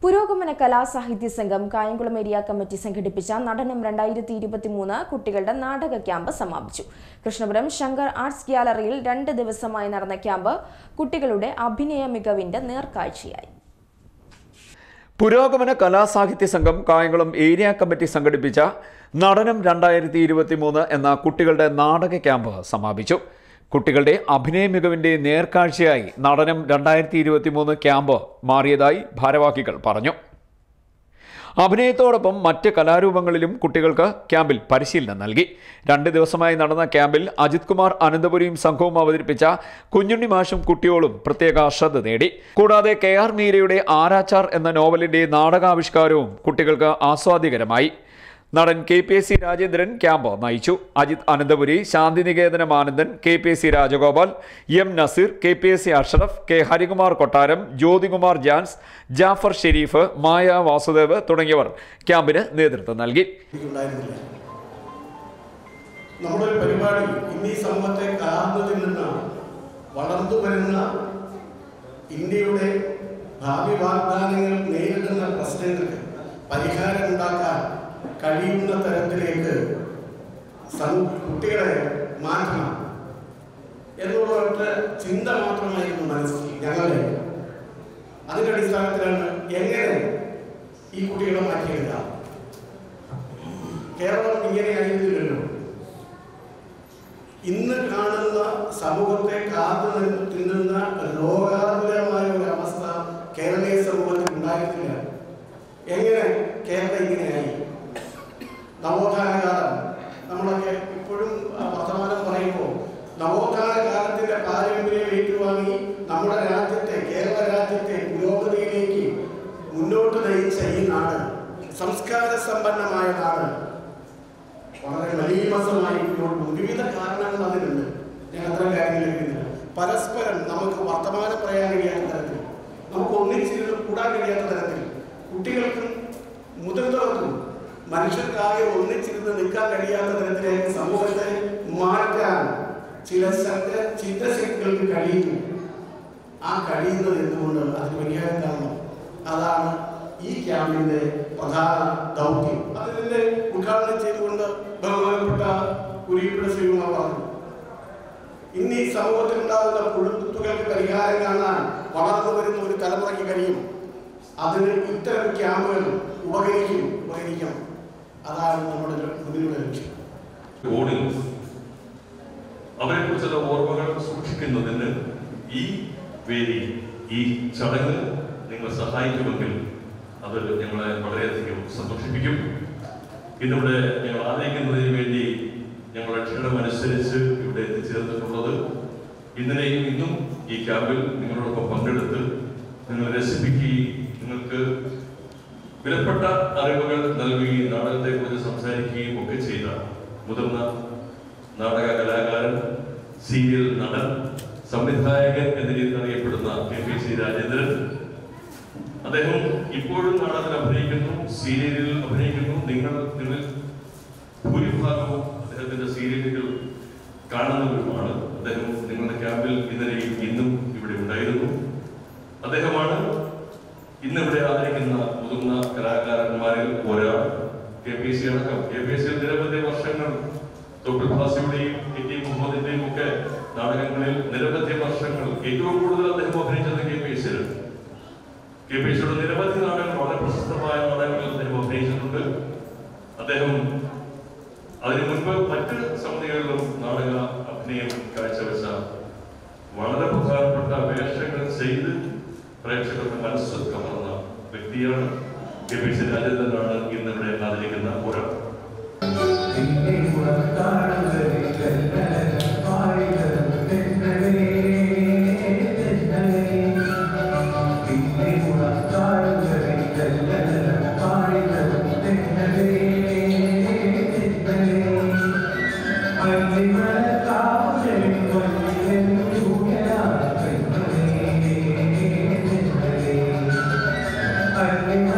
പുരോഗമന കലാസാഹിത്യ സംഘം കായംകുളം ഏരിയ കമ്മിറ്റി സംഘടിപ്പിച്ച നടനം രണ്ടായിരത്തി ഇരുപത്തിമൂന്ന് കുട്ടികളുടെ നാടക ക്യാമ്പ് സമാപിച്ചു കൃഷ്ണപുരം ശങ്കർ ആർട്സ് ഗ്യാലറിയിൽ രണ്ട് ദിവസമായി നടന്ന ക്യാമ്പ് കുട്ടികളുടെ അഭിനയ മികവിന്റെ നേർക്കാഴ്ചയായി പുരോഗമന കലാസാഹിത്യ സംഘം കായംകുളം ഏരിയ കമ്മിറ്റി സംഘടിപ്പിച്ച നടനം രണ്ടായിരത്തി ഇരുപത്തി മൂന്ന് എന്ന കുട്ടികളുടെ നാടക ക്യാമ്പ് സമാപിച്ചു കുട്ടികളുടെ അഭിനയ മികവിന്റെ നേർക്കാഴ്ചയായി നടനം രണ്ടായിരത്തി ഇരുപത്തി മൂന്ന് ക്യാമ്പ് മാറിയതായി ഭാരവാഹികൾ പറഞ്ഞു അഭിനയത്തോടൊപ്പം മറ്റ് കലാരൂപങ്ങളിലും കുട്ടികൾക്ക് ക്യാമ്പിൽ പരിശീലനം നൽകി രണ്ട് ദിവസമായി നടന്ന ക്യാമ്പിൽ അജിത് കുമാർ അനന്തപുരിയും സംഘവും അവതരിപ്പിച്ച കുഞ്ഞുണ്ണി മാഷും കുട്ടിയോളും പ്രത്യേക ശ്രദ്ധ നേടി കൂടാതെ കെ ആർ മീരയുടെ ആരാച്ചാർ എന്ന നോവലിന്റെ നാടകാവിഷ്കാരവും കുട്ടികൾക്ക് ആസ്വാദികരമായി നടൻ K P S C Rajendran camp നയിച്ചു Ajith Ananthapuri Santhinikethanam Anandan K P S C Rajagopal M Naseer K P S C Ashraf K Harikumar Kottaram Jyothikumar Jans Jafar Sharif മായ വാസുദേവ് തുടങ്ങിയവർ ക്യാമ്പിന് നേതൃത്വം നൽകി ഉണ്ടായിരുന്നില്ല നമ്മുടെ ഒരു പരിപാടി ഇന്ന് ഈ സമൂഹത്തെ കാർന്നതിൽ നിന്ന് വളർന്നു വരുന്ന ഇന്ത്യയുടെ ഭാവി വാഗ്ദാനങ്ങൾ നേരിടുന്ന പ്രശ്നങ്ങൾക്ക് പരിഹാരം ഉണ്ടാക്കാൻ കഴിയുന്ന തരത്തിലേക്ക് സം- കുട്ടികളെ മാറ്റണം എന്നുള്ള ഒറ്റ ചിന്ത മാത്രമായിരുന്നു മനസ്സിൽ ഞങ്ങളുടെ അതിന്റെ അടിസ്ഥാനത്തിലാണ് എങ്ങനെ ഈ കുട്ടികളെ മാറ്റിയെടുക്കാം കേരളം ഇങ്ങനെയായിരുന്നില്ലല്ലോ ഇന്ന് കാണുന്ന സമൂഹത്തെ കാത്തു നിന്ന് തിന്നുന്ന ലോകാതുരമായ ഒരു അവസ്ഥ കേരളീയ സമൂഹത്തിൽ ഉണ്ടായിരുന്നില്ല എങ്ങനെ കേരളം ഇങ്ങനെയായി നവോത്ഥാന കാലം നമ്മളൊക്കെ ഇപ്പോഴും ആ, വർത്തമാനം പറയുമ്പോൾ നവോത്ഥാന കാലത്തിന്റെ പാരമ്പര്യം ഏറ്റുവാങ്ങി നമ്മുടെ രാജ്യത്തെ കേരള രാജ്യത്തെ പുരോഗതിയിലേക്ക് മുന്നോട്ട് നയിച്ച ഈ നാട് സംസ്കാര സമ്പന്നമായ നാട് വളരെ മലീമസമായി മുന്നോട്ട് പോകും. വിവിധ കാരണങ്ങൾ അതിനുണ്ട് ഞാൻ അത്ര കാര്യങ്ങളിലേക്കില്ല പരസ്പരം നമുക്ക് വർത്തമാനം പറയാൻ കഴിയാത്ത തരത്തിൽ നമുക്ക് ഒന്നിച്ചിരുന്ന് കൂടാൻ കഴിയാത്ത തരത്തിൽ കുട്ടികൾക്കും മുതിർന്നവർക്കും മനുഷ്യർക്കാകെ ഒന്നിച്ചിരുന്ന് നിൽക്കാൻ കഴിയാത്ത തരത്തിലേക്ക് സമൂഹത്തെ മാറ്റാൻ ചില ശക്ത ചിന്തശക്തികൾക്ക് കഴിയുന്നു ആ കഴിയുന്നത് എന്തുകൊണ്ട് അതിന് പരിഹാരം കാണണം അതാണ് ഈ ക്യാമ്പിന്റെ പ്രധാന ദൗത്യം അതിന്റെ ഉദ്ഘാടനം ചെയ്തുകൊണ്ട് ബഹുമാനപ്പെട്ട കുരിയുടെ ശ്രീകുമാർ പറഞ്ഞു ഇന്ന് ഈ സമൂഹത്തിൽ ഉണ്ടാകുന്ന പുഴുത്തുകൾക്ക് പരിഹാരം കാണാൻ വളർന്നു വരുന്ന ഒരു തലമുറയ്ക്ക് കഴിയും അതിന് ഇത്തരം ക്യാമ്പുകൾ ഉപകരിക്കും ഉപകരിക്കണം അതാണ് നമ്മുടെ മുന്നിലുള്ള ലക്ഷ്യം ഓണിൽ അവരെ കുറിച്ചുള്ള ഓർമ്മകൾ സൂക്ഷിക്കുന്നതിന് ഈ വേദി ഈ ചടങ്ങ് നിങ്ങൾ സഹായിക്കുമെങ്കിൽ അത് ഞങ്ങളെ വളരെയധികം സന്തോഷിപ്പിക്കും ഇന്നിവിടെ ഞങ്ങൾ ആദരിക്കുന്നതിന് വേണ്ടി ഞങ്ങളുടെ ക്ഷണമനുസരിച്ച് ഇവിടെ എത്തിച്ചേർന്നിട്ടുള്ളത് ഇന്നലെയും ഇന്നും ഈ ക്യാമ്പിൽ നിങ്ങളോടൊപ്പം പങ്കെടുത്ത് നിങ്ങൾ രസിപ്പിക്കുകയും നിങ്ങൾക്ക് വിലപ്പെട്ട അറിവുകൾ നൽകുകയും നാടകത്തെക്കുറിച്ച് സംസാരിക്കുകയും ഒക്കെ ചെയ്ത മുതിർന്ന നാടക കലാകാരൻ സീരിയൽ നടൻ സംവിധായകൻ എന്ന രീതിയിൽ അറിയപ്പെടുന്ന കെ പി സി രാജേന്ദ്രൻ അദ്ദേഹം ഇപ്പോഴും നാടകത്തിൽ അഭിനയിക്കുന്നു സീരിയലിൽ അഭിനയിക്കുന്നു നിങ്ങൾ നിങ്ങൾ ഭൂരിഭാഗവും അദ്ദേഹത്തിന്റെ സീരിയലുകൾ കാണുന്നവരുമാണ് അദ്ദേഹം നിങ്ങളുടെ ക്യാമ്പിൽ ഇന്നലെയും ഇന്നും ഇവിടെ ഉണ്ടായിരുന്നു അദ്ദേഹമാണ് ഇന്നിവിടെ ആദരിക്കുന്ന മുതിർന്ന കലാകാരന്മാരിൽ ഒരാൾ കെ പി സി അടക്കം കെ പി സിയിൽ നിരവധി വർഷങ്ങൾ തൊപ്പിൽ ഭാസിയുടെയും കെ ടി മുഹമ്മദിന്റെയും ഒക്കെ നാടകങ്ങളിൽ നിരവധി വർഷങ്ങൾ ഏറ്റവും കൂടുതൽ അദ്ദേഹം അഭിനയിച്ചത് കെ പി സിയിൽ കെ പി സിയുടെ നിരവധി നാടകങ്ങൾ വളരെ പ്രശസ്തമായ നാടകങ്ങളിൽ അദ്ദേഹം അഭിനയിച്ചിട്ടുണ്ട് അദ്ദേഹം അതിനു മുൻപ് മറ്റ് സമിതികളിലും നാടക അഭിനയം കാഴ്ചവെച്ച വളരെ പ്രധാനപ്പെട്ട വേഷങ്ങൾ ചെയ്ത് പ്രേക്ഷകരുടെ മനസ്സ് കവർന്ന വ്യക്തിയാണ് കെ പി സി രാജേന്ദ്രനാണ് ഇന്നിവിടെ ആദരിക്കുന്ന ഒരാൾ Thank you.